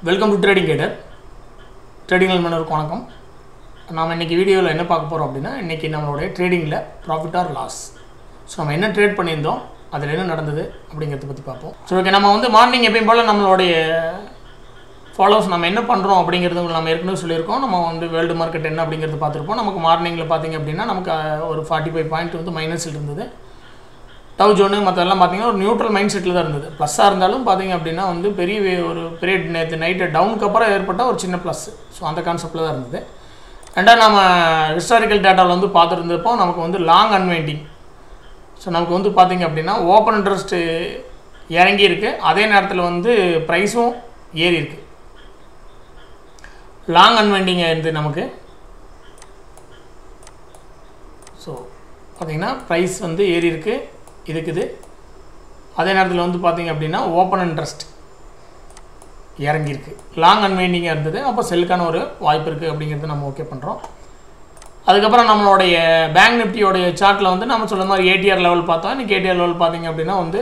welcome to trading cater trading மன்னருக்கு வணக்கம் நாம் இன்றைக்கி வீடியோவில் என்ன பார்க்க போகிறோம் அப்படின்னா இன்றைக்கி நம்மளுடைய ட்ரேடிங்கில் ப்ராஃபிட் ஆர் லாஸ் ஸோ நம்ம என்ன ட்ரேட் பண்ணியிருந்தோம் அதில் என்ன நடந்தது அப்படிங்கிறத பற்றி பார்ப்போம் ஸோ ஓகே நம்ம வந்து மார்னிங் எப்பயும் போல் நம்மளுடைய ஃபாலோவர்ஸ் நம்ம என்ன பண்ணுறோம் அப்படிங்கிறது நம்ம ஏற்கனவே சொல்லியிருக்கோம் நம்ம வந்து வேர்ல்டு மார்க்கெட் என்ன அப்படிங்கிறது பார்த்துருப்போம் நமக்கு மார்னிங்கில் பார்த்தீங்க அப்படின்னா நமக்கு அஹ், ஒரு ஃபார்ட்டி ஃபைவ் பாயிண்ட் வந்து மைனஸில் இருந்தது டவ் ஜோனு மற்றெல்லாம் பார்த்தீங்கன்னா ஒரு நியூட்ரல் மைண்ட் செட்டில் தான் இருந்தது ப்ளஸ்ஸாக இருந்தாலும் பார்த்தீங்க அப்படின்னா வந்து பெரிய வே- ஒரு பெரிய நேற்று நைட்டு டவுனுக்கு அப்புறம் ஏற்பட்ட ஒரு சின்ன ப்ளஸ் ஸோ அந்த கான்செப்டில் தான் இருந்தது ரெண்டாவது நம்ம ஹிஸ்டாரிக்கல் டேட்டாவில் வந்து பார்த்துருந்தப்போ நமக்கு வந்து லாங் அன்வைண்டிங் ஸோ நமக்கு வந்து பார்த்தீங்க அப்படின்னா ஓப்பன் இன்ட்ரெஸ்ட்டு இறங்கி இருக்கு அதே நேரத்தில் வந்து ப்ரைஸும் ஏறி இருக்கு லாங் அன்வைண்டிங் இருந்து நமக்கு ஸோ பார்த்தீங்கன்னா ப்ரைஸ் வந்து ஏறி இருக்கு இருக்குது அதே நேரத்தில் வந்து பார்த்தீங்க அப்படின்னா ஓப்பன் இன்ட்ரெஸ்ட் இறங்கியிருக்கு லாங் அன்வைண்டிங்காக இருந்தது அப்போ செல்லுக்கான ஒரு வாய்ப்பு இருக்குது அப்படிங்கிறது நம்ம ஓகே பண்ணுறோம் அதுக்கப்புறம் நம்மளுடைய பேங்க் நிஃப்டியோடைய சார்ட்டில் வந்து நம்ம சொல்ல மாதிரி ஏடிஆர் லெவல் பார்த்தோம் இன்னைக்கு ஏடிஆர் லெவல் பார்த்தீங்க அப்படின்னா வந்து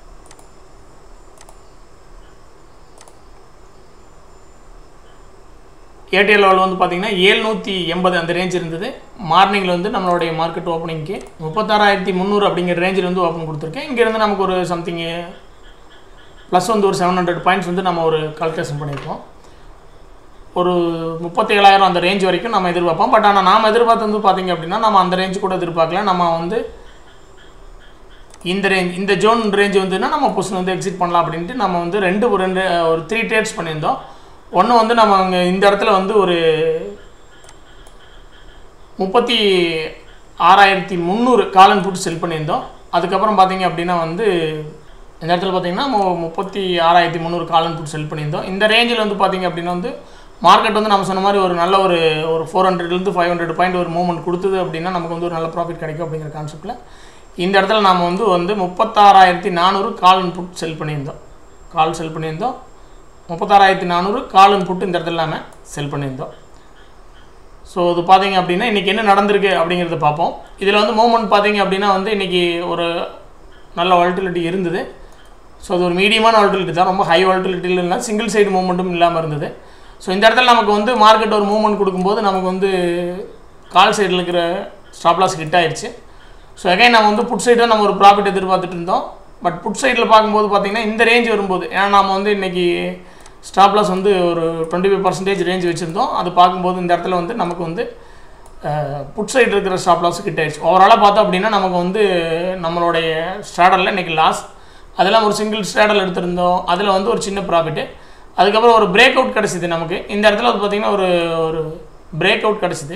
ஏடிஎல் லெவல் வந்து பார்த்தீங்கன்னா ஏழ்நூற்றி எண்பது அந்த ரேஞ்ச் இருந்தது மார்னிங்கில் வந்து நம்மளுடைய மார்க்கெட் ஓப்பனிங்க்கு முப்பத்தாறாயிரத்தி முந்நூறு அப்படிங்கிற ரேஞ்சில் வந்து ஓப்பன் கொடுத்துருக்கேன் இங்கேருந்து நமக்கு ஒரு சம்திங் ப்ளஸ் வந்து ஒரு செவன் ஹண்ட்ரட் பாயிண்ட்ஸ் வந்து நம்ம ஒரு கால்குலேஷன் பண்ணியிருக்கோம் ஒரு முப்பத்தி ஏழாயிரம் அந்த ரேஞ்ச் வரைக்கும் நம்ம எதிர்பார்ப்போம் பட் ஆனால் நாம் எதிர்பார்த்து வந்து பார்த்தீங்க அப்படின்னா நம்ம அந்த ரேஞ்ச் கூட எதிர்பார்க்கல நம்ம வந்து இந்த ரேஞ்ச் இந்த ஜோன் ரேஞ்ச் வந்துன்னா நம்ம புஷ் வந்து எக்ஸிட் பண்ணலாம் அப்படின்ட்டு நம்ம வந்து ரெண்டு ஒரு ரெண்டு ஒரு த்ரீ ட்ரேட்ஸ் பண்ணியிருந்தோம் ஒன்று வந்து நம்ம அங்கே இந்த இடத்துல வந்து ஒரு முப்பத்தி ஆறாயிரத்தி முந்நூறு காலன் போட்டு செல் பண்ணியிருந்தோம் அதுக்கப்புறம் பார்த்தீங்க அப்படின்னா வந்து இந்த இடத்துல பார்த்தீங்கன்னா மு- முப்பத்தி ஆறாயிரத்தி முந்நூறு காலன் போட்டு செல் பண்ணியிருந்தோம் இந்த ரேஞ்சில் வந்து பார்த்தீங்க அப்படின்னா வந்து மார்க்கெட் வந்து நம்ம சொன்ன மாதிரி ஒரு நல்ல ஒரு ஒரு ஃபோர் ஹண்ட்ரட்லேருந்து ஃபைவ் ஹண்ட்ரட் பாயிண்ட் ஒரு மூவ்மெண்ட் கொடுத்தது அப்படின்னா நமக்கு வந்து ஒரு நல்ல ப்ராஃபிட் கிடைக்கும் அப்படிங்கிற கான்செப்ட்டில் இந்த இடத்துல நாம் வந்து வந்து முப்பத்தாறாயிரத்தி நானூறு கால் இன்புட் செல் பண்ணியிருந்தோம் கால் செல் பண்ணியிருந்தோம் முப்பத்தாறாயிரத்தி நானூறு கால் இன்புட் இந்த இடத்துல நாம செல் பண்ணியிருந்தோம் ஸோ இது பார்த்தீங்க அப்படின்னா இன்றைக்கி என்ன நடந்திருக்கு அப்படிங்கிறத பார்ப்போம் இதில் வந்து மூவ்மெண்ட் பார்த்தீங்க அப்படின்னா வந்து இன்றைக்கி ஒரு நல்ல வால்டிலிட்டி இருந்தது ஸோ அது ஒரு மீடியமான வால்டிலிட்டி தான் ரொம்ப ஹை வால்டிலிட்டியில் இல்லை சிங்கிள் சைடு மூவ்மெண்ட்டும் இல்லாமல் இருந்தது ஸோ இந்த இடத்துல நமக்கு வந்து மார்க்கெட் ஒரு மூவ்மெண்ட் கொடுக்கும்போது நமக்கு வந்து கால் சைடில் இருக்கிற ஸ்டாப் லாஸ் ஹிட் ஆயிடுச்சு ஸோ அகைன் நம்ம வந்து புட் சைடு தான் நம்ம ஒரு ப்ராஃபிட் எதிர்பார்த்துட்டு இருந்தோம் பட் புட் சைடில் பார்க்கும்போது பார்த்தீங்கன்னா இந்த ரேஞ்ச் வரும்போது ஏன்னா நம்ம வந்து இன்றைக்கி ஸ்டாப் லாஸ் வந்து ஒரு டுவெண்ட்டி ஃபைவ் பர்சன்டேஜ் ரேஞ்ச் வச்சுருந்தோம் அது பார்க்கும்போது இந்த இடத்துல வந்து நமக்கு வந்து புட் சைடு இருக்கிற ஸ்டாப் லாஸ் கிட்ட ஆயிடுச்சு ஓவராலாக பார்த்தோம் அப்படின்னா நமக்கு வந்து நம்மளுடைய ஸ்டாடரில் இன்றைக்கி லாஸ் அதெல்லாம் ஒரு சிங்கிள் ஸ்டாடல் எடுத்திருந்தோம் அதில் வந்து ஒரு சின்ன ப்ராஃபிட்டு அதுக்கப்புறம் ஒரு பிரேக் அவுட் கிடச்சிது நமக்கு இந்த இடத்துல வந்து பார்த்திங்கன்னா ஒரு ஒரு பிரேக் அவுட் கிடச்சிது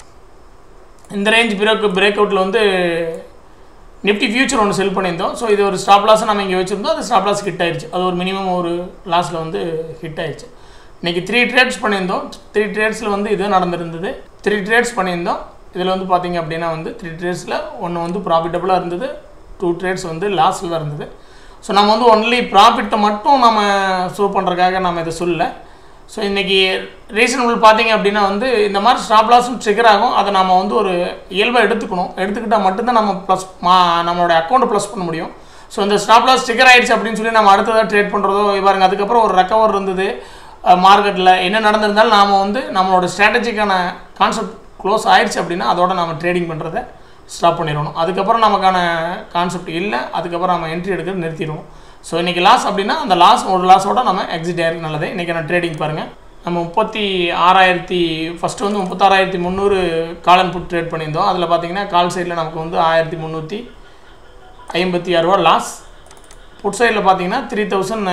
இந்த ரேஞ்ச் பிரேக் பிரேக் அவுட்டில் வந்து நிஃப்டி ஃபியூச்சர் ஒன்று செல் பண்ணியிருந்தோம் ஸோ இது ஒரு ஸ்டாப் லாஸை நம்ம இங்கே வச்சுருந்தோம் அது ஸ்டாப் லாஸ் ஹிட் ஆயிடுச்சு அது ஒரு மினிமம் ஒரு லாஸில் வந்து ஹிட் ஆயிடுச்சு இன்றைக்கி த்ரீ ட்ரேட்ஸ் பண்ணியிருந்தோம் த்ரீ ட்ரேட்ஸில் வந்து இது நடந்திருந்தது த்ரீ ட்ரேட்ஸ் பண்ணியிருந்தோம் இதில் வந்து பார்த்தீங்க அப்படின்னா வந்து த்ரீ ட்ரேட்ஸில் ஒன்று வந்து ப்ராஃபிட்டபுளாக இருந்தது டூ ட்ரேட்ஸ் வந்து லாஸில் தான் இருந்தது ஸோ நம்ம வந்து ஒன்லி ப்ராஃபிட்டை மட்டும் நம்ம ஷோ பண்ணுறதுக்காக நம்ம இதை சொல்லலை ஸோ இன்றைக்கி ரீசனபிள் பார்த்தீங்க அப்படின்னா வந்து இந்த மாதிரி ஸ்டாப் லாஸும் ட்ரிகர் ஆகும் அதை நம்ம வந்து ஒரு இயல்பாக எடுத்துக்கணும் எடுத்துக்கிட்டால் மட்டும்தான் நம்ம ப்ளஸ் மா நம்மளோட அக்கௌண்ட்டை ப்ளஸ் பண்ண முடியும் ஸோ இந்த ஸ்டாப் லாஸ் ட்ரிகர் ஆயிடுச்சு அப்படின்னு சொல்லி நம்ம அடுத்ததாக ட்ரேட் பண்ணுறதோ பாருங்க அதுக்கப்புறம் ஒரு ரெக்கவர் இருந்தது மார்க்கெட்டில் என்ன நடந்திருந்தாலும் நாம் வந்து நம்மளோட ஸ்ட்ராட்டஜிக்கான கான்செப்ட் க்ளோஸ் ஆயிடுச்சு அப்படின்னா அதோட நம்ம ட்ரேடிங் பண்ணுறதை ஸ்டாப் பண்ணிடணும் அதுக்கப்புறம் நமக்கான கான்செப்ட் இல்லை அதுக்கப்புறம் நம்ம என்ட்ரி எடுக்கிறது நிறுத்திடுவோம் ஸோ இன்றைக்கி லாஸ் அப்படின்னா அந்த லாஸ் ஒரு லாஸோட நம்ம எக்ஸிட் ஆயிருக்கு நல்லது இன்றைக்கி நான் ட்ரேடிங் பாருங்கள் நம்ம முப்பத்தி ஆறாயிரத்தி ஃபஸ்ட்டு வந்து முப்பத்தாறாயிரத்தி முந்நூறு காலன் புட் ட்ரேட் பண்ணியிருந்தோம் அதில் பார்த்தீங்கன்னா கால் சைடில் நமக்கு வந்து ஆயிரத்தி முந்நூற்றி ஐம்பத்தி ஆறு ரூபா லாஸ் புட் சைடில் பார்த்தீங்கன்னா three thousand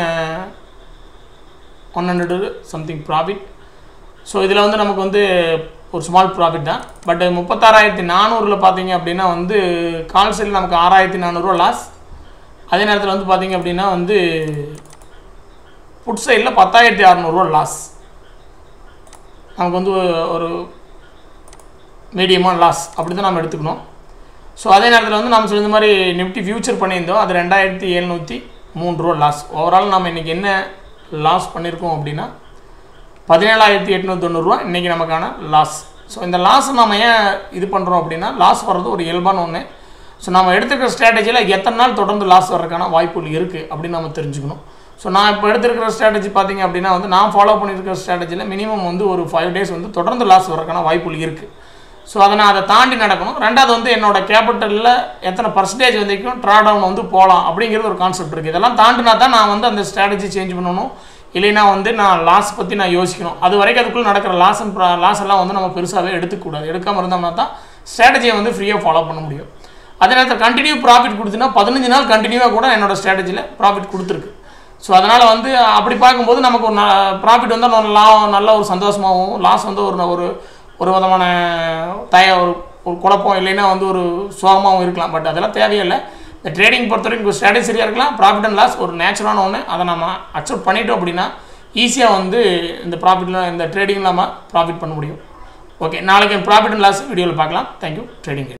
one hundred something profit so இதில் வந்து நமக்கு வந்து ஒரு ஸ்மால் ப்ராஃபிட் தான் பட் முப்பத்தாறாயிரத்தி நானூறில் பார்த்தீங்க அப்படின்னா வந்து கால் சைடில் நமக்கு ஆறாயிரத்தி நானூறுரூவா லாஸ் அதே நேரத்தில் வந்து பார்த்தீங்க அப்படின்னா வந்து புட் சைடில் பத்தாயிரத்தி அறநூறுவா லாஸ் நமக்கு வந்து ஒரு மீடியமான லாஸ் அப்படி தான் நம்ம எடுத்துக்கணும் ஸோ அதே நேரத்தில் வந்து நம்ம சொல்லிய மாதிரி நிஃப்டி ஃபியூச்சர் பண்ணியிருந்தோம் அது ரெண்டாயிரத்தி எழுநூற்றி மூணு ரூபா லாஸ் ஓவரால் நம்ம இன்றைக்கி என்ன லாஸ் பண்ணியிருக்கோம் அப்படின்னா பதினேழாயிரத்தி எட்நூற்றி தொண்ணூறுரூவா இன்றைக்கி நமக்கான லாஸ் ஸோ இந்த லாஸ் நம்ம ஏன் இது பண்ணுறோம் அப்படின்னா லாஸ் வர்றது ஒரு இயல்பான ஒன்று ஸோ நம்ம எடுத்துக்கிற ஸ்ட்ராட்டஜியில் எத்தனை நாள் தொடர்ந்து லாஸ் வர்றதுக்கான வாய்ப்புகள் இருக்குது அப்படின்னு நம்ம தெரிஞ்சுக்கணும் ஸோ நான் இப்போ எடுத்திருக்கிற ஸ்ட்ராட்டஜி பார்த்தீங்க அப்படின்னா வந்து நான் ஃபாலோ பண்ணியிருக்கிற ஸ்ட்ராட்டஜியில் மினிமம் வந்து ஒரு ஃபைவ் டேஸ் வந்து தொடர்ந்து லாஸ் வரக்கான வாய்ப்புகள் இருக்குது ஸோ அதை நான் அதை தாண்டி நடக்கணும் ரெண்டாவது வந்து என்னோட கேபிட்டலில் எத்தனை பர்சன்டேஜ் வரைக்கும் ட்ரா டவுன் வந்து போகலாம் அப்படிங்கிறது ஒரு கான்செப்ட் இருக்குது இதெல்லாம் தாண்டினா தான் நான் வந்து அந்த ஸ்ட்ராட்டஜி சேஞ்ச் பண்ணணும் இல்லைன்னா வந்து நான் லாஸ் பற்றி நான் யோசிக்கணும் அது வரைக்கும் அதுக்குள்ளே நடக்கிற லாஸ் லாஸ் எல்லாம் வந்து நம்ம பெருசாகவே எடுத்துக்கூடாது எடுக்காமல் இருந்தோம்னா தான் ஸ்ட்ராட்டஜியை வந்து ஃப்ரீயாக ஃபாலோ பண்ண முடியும் அதே நேரத்தில் கண்டினியூ ப்ராஃபிட் கொடுத்துன்னா பதினஞ்சு நாள் கண்டினியூவாக கூட என்னோட ஸ்ட்ராட்டஜியில் ப்ராஃபிட் கொடுத்துருக்கு ஸோ அதனால் வந்து அப்படி பார்க்கும்போது நமக்கு ஒரு ப்ராஃபிட் வந்து நல்ல லா- நல்ல ஒரு சந்தோஷமாகவும் லாஸ் வந்து ஒரு ஒரு ஒரு விதமான தய ஒரு ஒரு குழப்பம் இல்லைன்னா வந்து ஒரு சோகமாகவும் இருக்கலாம் பட் அதெல்லாம் தேவையில்லை இந்த ட்ரேடிங் பொறுத்த வரைக்கும் ஸ்ட்ராட்டஜி சரியாக இருக்கலாம் ப்ராஃபிட் அண்ட் லாஸ் ஒரு நேச்சுரலான ஒன்று அதை நம்ம அக்செப்ட் பண்ணிட்டோம் அப்படின்னா ஈஸியாக வந்து இந்த ப்ராஃபிட்டில் இந்த ட்ரேடிங்கில் நம்ம ப்ராஃபிட் பண்ண முடியும் ஓகே நாளைக்கு ப்ராஃபிட் அண்ட் லாஸ் வீடியோவில் பார்க்கலாம் தேங்க்யூ ட்ரேடிங்